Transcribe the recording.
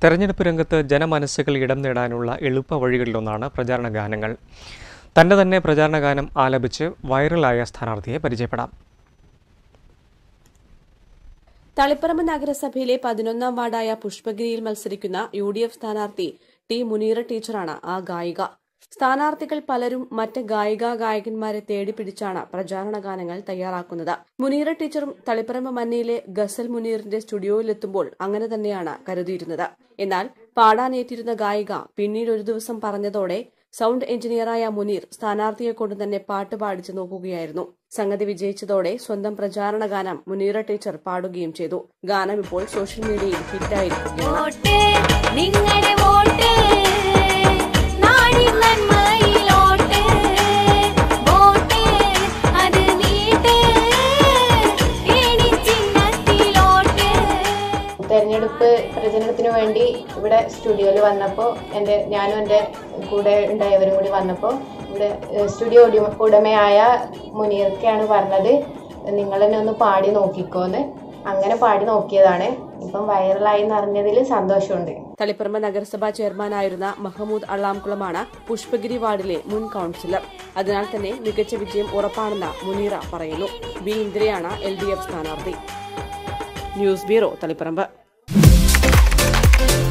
തെരഞ്ഞെടുപ്പ് രംഗത്ത് ജനമനസ്സുകൾ ഇടം നേടാനുള്ള എളുപ്പ വഴികളിലൊന്നാണ് പ്രചാരണ ഗാനങ്ങൾ തൻ്റെ തന്നെ പ്രചാരണ ഗാനം ആലപിച്ച് വൈറലായ സ്ഥാനാർത്ഥിയെ പരിചയപ്പെടാം തളിപ്പറമ്പ് നഗരസഭയിലെ പതിനൊന്നാം വാർഡായ പുഷ്പഗിരിയിൽ മത്സരിക്കുന്ന യു ഡി എഫ് സ്ഥാനാർത്ഥി ടി മുനീറ ടീച്ചറാണ് ആ ഗായിക സ്ഥാനാർത്ഥികൾ പലരും മറ്റ് ഗായിക ഗായകന്മാരെ തേടി പിടിച്ചാണ് പ്രചാരണ ഗാനങ്ങൾ തയ്യാറാക്കുന്നത് മുനീറ ടീച്ചറും തളിപ്പറമ്പ് മന്നയിലെ ഗസൽ മുനീറിന്റെ സ്റ്റുഡിയോയിലെത്തുമ്പോൾ അങ്ങനെ തന്നെയാണ് കരുതിയിരുന്നത് എന്നാൽ പാടാനേറ്റിരുന്ന ഗായിക പിന്നീട് ഒരു ദിവസം പറഞ്ഞതോടെ സൗണ്ട് എഞ്ചിനീയറായ മുനീർ സ്ഥാനാർത്ഥിയെ കൊണ്ട് തന്നെ പാട്ട് പാടിച്ചു നോക്കുകയായിരുന്നു സംഗതി വിജയിച്ചതോടെ സ്വന്തം പ്രചാരണ ഗാനം മുനീറ ടീച്ചർ പാടുകയും ചെയ്തു ഗാനം ഇപ്പോൾ സോഷ്യൽ മീഡിയയിൽ ഹിറ്റായിരിക്കുകയാണ് വോട്ട് നിങ്ങളുടെ വോട്ട് നാടിൻ നന്മയിലോട്ട് വോട്ട് അത് നീട്ട് ഏണി ചിഹ്നത്തിലോട്ട് തെരഞ്ഞെടുപ്പ് പ്രചരണത്തിന് വേണ്ടി ഇവിടെ സ്റ്റുഡിയോയിൽ വന്നപ്പോൾ എൻ്റെ ഞാനും എൻ്റെ കൂടെ ഉണ്ടായവരും കൂടി വന്നപ്പോൾ ഇവിടെ ഏഹ്, സ്റ്റുഡിയോ ഉടമ ഉടമയായ മുനീർക്കയാണ് പറഞ്ഞത് നിങ്ങൾ തന്നെ ഒന്ന് പാടി നോക്കിക്കോന്ന് അങ്ങനെ പാടി നോക്കിയതാണ് ഇപ്പം വൈറലായി എന്ന് അറിഞ്ഞതിൽ സന്തോഷമുണ്ട് തളിപ്പറമ്പ് നഗരസഭാ ചെയർമാനായിരുന്ന മഹമ്മൂദ് അള്ളാംകുളമാണ് പുഷ്പഗിരി വാർഡിലെ മുൻ കൌൺസിലർ അതിനാൽ തന്നെ മികച്ച വിജയം ഉറപ്പാണെന്ന് മുനീറ പറയുന്നു ബി ഇന്ദിരയാണ് എൽ ഡി എഫ് സ്ഥാനാർത്ഥി ന്യൂസ് ബ്യൂറോ തളിപ്പറമ്പ്